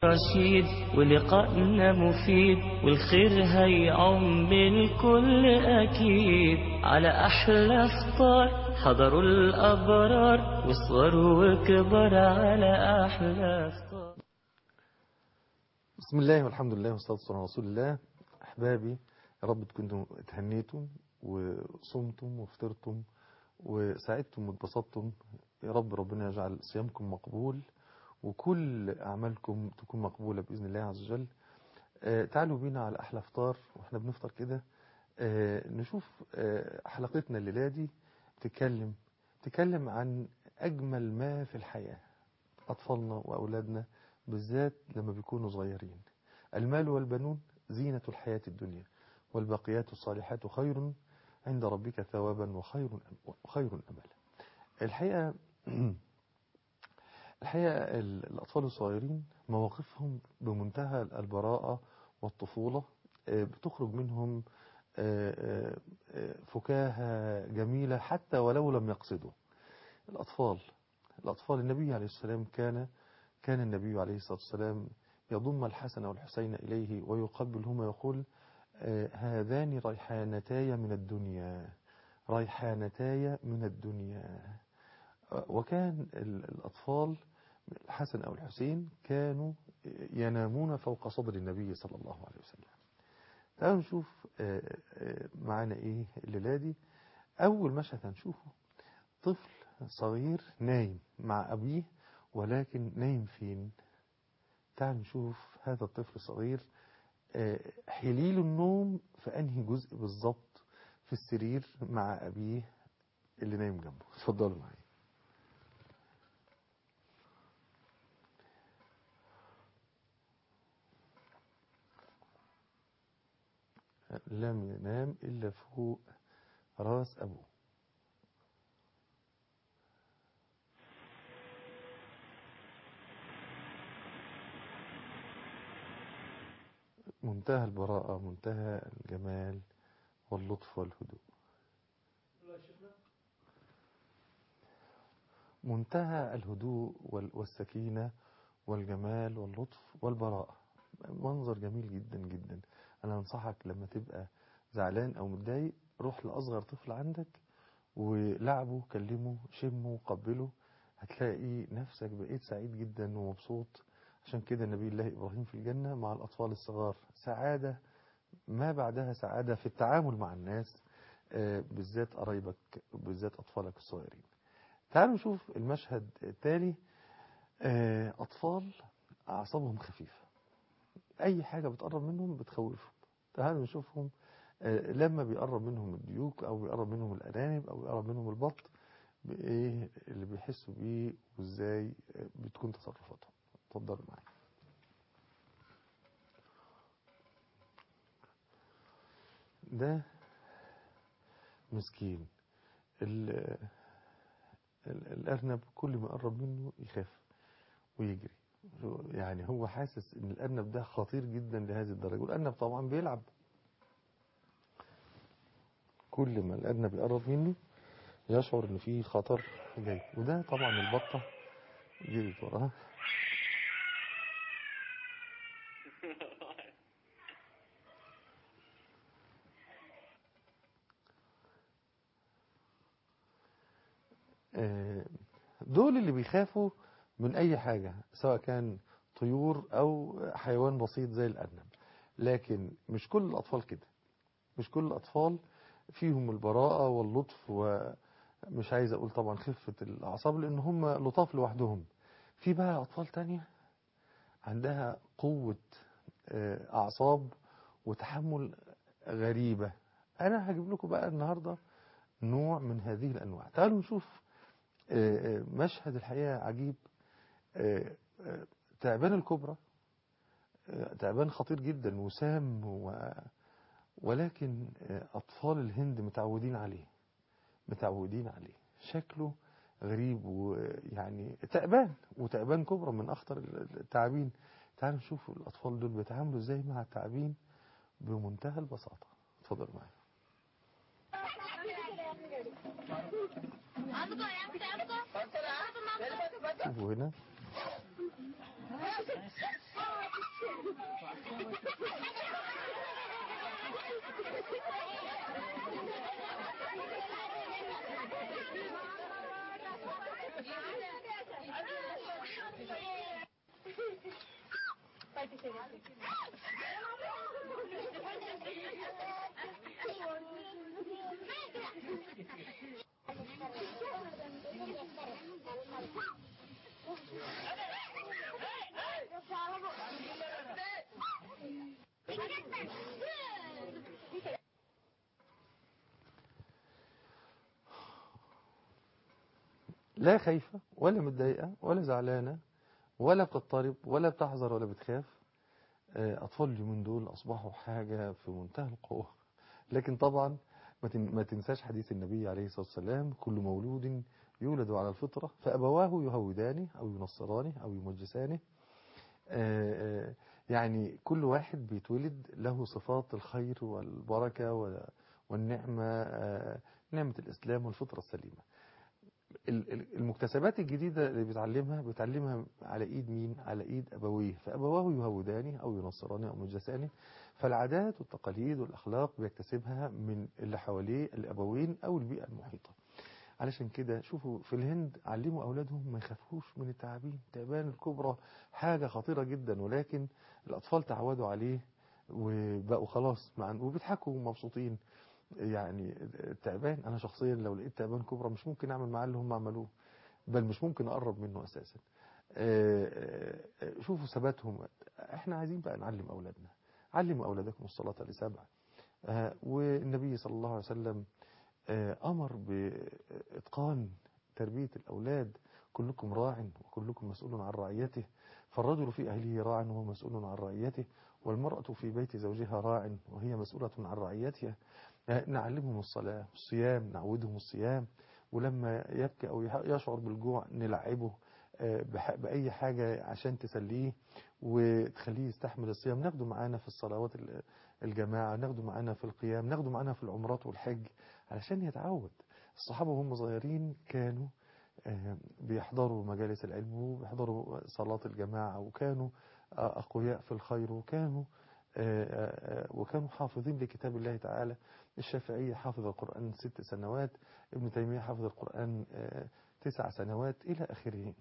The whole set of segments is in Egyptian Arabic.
رشيد ولقائنا مفيد والخير هيعم الكل أكيد على أحلى فطار حضروا الأبرار وصغر وكبر على أحلى فطار بسم الله والحمد لله والصلاة والسلام على رسول الله أحبابي يا رب تكونوا اتهنيتم وصمتم وفطرتم وسعدتم واتبسطتم يا رب ربنا يجعل صيامكم مقبول وكل أعمالكم تكون مقبولة بإذن الله عز وجل آه تعالوا بينا على أحلى فطار وإحنا بنفطر كده آه نشوف آه حلقتنا الليلة دي تتكلم تتكلم عن أجمل ما في الحياة أطفالنا وأولادنا بالذات لما بيكونوا صغيرين المال والبنون زينة الحياة الدنيا والباقيات الصالحات خير عند ربك ثوابا وخير وخير أملا الحقيقة الحقيقة الأطفال الصغيرين مواقفهم بمنتهى البراءة والطفولة بتخرج منهم فكاهة جميلة حتى ولو لم يقصدوا الأطفال الأطفال النبي عليه السلام كان كان النبي عليه الصلاة والسلام يضم الحسن والحسين إليه ويقبلهما ويقول هذان ريحانتاي من الدنيا ريحانتاي من الدنيا وكان الأطفال الحسن أو الحسين كانوا ينامون فوق صدر النبي صلى الله عليه وسلم تعالوا نشوف معانا إيه الليلة دي أول مشهد هنشوفه طفل صغير نايم مع أبيه ولكن نايم فين تعالوا نشوف هذا الطفل الصغير حليل النوم في أنهي جزء بالظبط في السرير مع أبيه اللي نايم جنبه اتفضلوا معايا لم ينام إلا فوق راس أبوه منتهى البراءة منتهى الجمال واللطف والهدوء منتهى الهدوء والسكينة والجمال واللطف والبراءة منظر جميل جدا جدا أنا أنصحك لما تبقى زعلان أو متضايق روح لأصغر طفل عندك ولعبه كلمه شمه قبله هتلاقي نفسك بقيت سعيد جدا ومبسوط عشان كده نبي الله إبراهيم في الجنة مع الأطفال الصغار سعادة ما بعدها سعادة في التعامل مع الناس بالذات قرايبك بالذات أطفالك الصغيرين تعالوا نشوف المشهد التالي أطفال أعصابهم خفيفة أي حاجة بتقرب منهم بتخوفهم تعالوا نشوفهم لما بيقرب منهم الديوك أو بيقرب منهم الأرانب أو بيقرب منهم البط بإيه اللي بيحسوا بيه وإزاي بتكون تصرفاتهم اتفضلوا معايا ده مسكين ال الأرنب كل ما يقرب منه يخاف ويجري يعني هو حاسس ان الأرنب ده خطير جدا لهذه الدرجة والأرنب طبعا بيلعب كل ما الأرنب يقرب منه يشعر ان فيه خطر جاي وده طبعا البطة جريت وراها دول اللي بيخافوا من أي حاجة سواء كان طيور أو حيوان بسيط زي الأرنب لكن مش كل الأطفال كده مش كل الأطفال فيهم البراءة واللطف ومش عايز أقول طبعا خفة الأعصاب لأن هم لطاف لوحدهم في بقى أطفال تانية عندها قوة أعصاب وتحمل غريبة أنا هجيب لكم بقى النهاردة نوع من هذه الأنواع تعالوا نشوف مشهد الحقيقة عجيب تعبان الكبرى تعبان خطير جدا وسام و... ولكن أطفال الهند متعودين عليه متعودين عليه شكله غريب ويعني تعبان وتعبان كبرى من أخطر التعابين تعالوا نشوف الأطفال دول بيتعاملوا ازاي مع التعابين بمنتهى البساطة اتفضل معايا شوفوا هنا لا خايفة ولا متضايقة ولا زعلانة ولا بتضطرب ولا بتحذر ولا بتخاف آه، أطفال اليومين دول أصبحوا حاجة في منتهى القوة لكن طبعا ما تن- ما تنساش حديث النبي عليه الصلاة والسلام كل مولود يولد على الفطرة فأبواه يهودانه أو ينصرانه أو يمجسانه آه، آه، يعني كل واحد بيتولد له صفات الخير والبركة وال- والنعمة آه، نعمة الإسلام والفطرة السليمة ال- ال- المكتسبات الجديدة اللي بيتعلمها بيتعلمها على ايد مين على ايد ابويه فابواه يهودانه او ينصرانه او مجسانه فالعادات والتقاليد والاخلاق بيكتسبها من اللي حواليه الابوين او البيئة المحيطة علشان كده شوفوا في الهند علموا اولادهم ما يخافوش من التعابين التعبان الكبرى حاجة خطيرة جدا ولكن الاطفال تعودوا عليه وبقوا خلاص مع وبيضحكوا ومبسوطين يعني التعبان انا شخصيا لو لقيت تعبان كبرى مش ممكن اعمل معاه اللي هم عملوه بل مش ممكن اقرب منه اساسا آه، آه، شوفوا ثباتهم احنا عايزين بقى نعلم اولادنا علموا اولادكم الصلاه لسبع آه، والنبي صلى الله عليه وسلم آه، امر باتقان تربيه الاولاد كلكم راع وكلكم مسؤول عن رعيته فالرجل في اهله راع وهو مسؤول عن رعيته والمراه في بيت زوجها راع وهي مسؤوله عن رعيتها آه، نعلمهم الصلاة الصيام نعودهم الصيام ولما يبكي أو يح- يشعر بالجوع نلعبه آه، بح- بأي حاجة عشان تسليه وتخليه يستحمل الصيام ناخده معانا في الصلوات ال- الجماعة ناخده معانا في القيام ناخده معانا في العمرات والحج علشان يتعود الصحابة وهم صغيرين كانوا آه، بيحضروا مجالس العلم وبيحضروا صلاة الجماعة وكانوا آه، أقوياء في الخير وكانوا آه، آه، آه، وكانوا حافظين لكتاب الله تعالى الشافعي حافظ القرآن ست سنوات ابن تيمية حافظ القرآن آه، تسع سنوات إلى آخره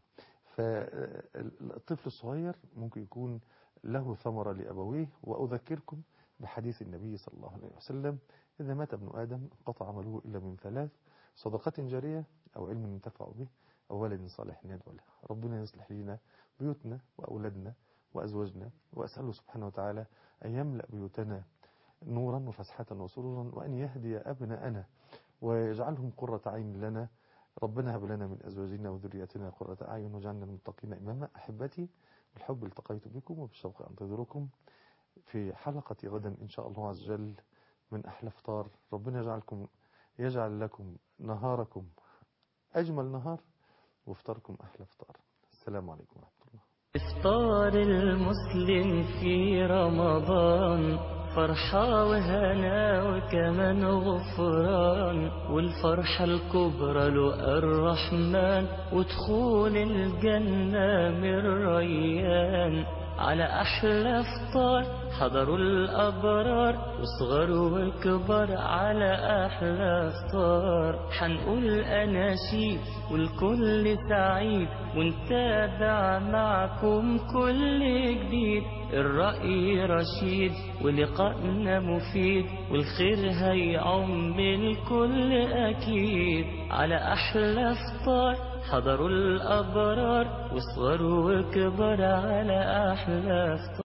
فالطفل الصغير ممكن يكون له ثمرة لأبويه وأذكركم بحديث النبي صلى الله عليه وسلم إذا مات ابن آدم قطع عمله إلا من ثلاث صدقة جارية أو علم ينتفع به أو ولد صالح يدعو له ربنا يصلح لنا بيوتنا وأولادنا وأزواجنا وأسأله سبحانه وتعالى أن يملأ بيوتنا نورا وفسحة وسرورا وأن يهدي أبناءنا ويجعلهم قرة عين لنا ربنا هب لنا من أزواجنا وذرياتنا قرة أعين واجعلنا للمتقين إماما أحبتي بالحب التقيت بكم وبالشوق أنتظركم في حلقة غدا إن شاء الله عز وجل من أحلى فطار ربنا يجعلكم يجعل لكم نهاركم أجمل نهار وفطاركم أحلى فطار السلام عليكم ورحمة الله إفطار المسلم في رمضان فرحة وهنا وكمان غفران والفرحة الكبرى لقى الرحمن ودخول الجنة من ريان على أحلى فطار حضروا الأبرار وصغر وكبر على أحلى فطار حنقول أناشيد والكل سعيد ونتابع معكم كل جديد الرأي رشيد ولقائنا مفيد والخير هيعم الكل أكيد على أحلى فطار حضروا الأبرار وصغر وكبر على أحلى فطار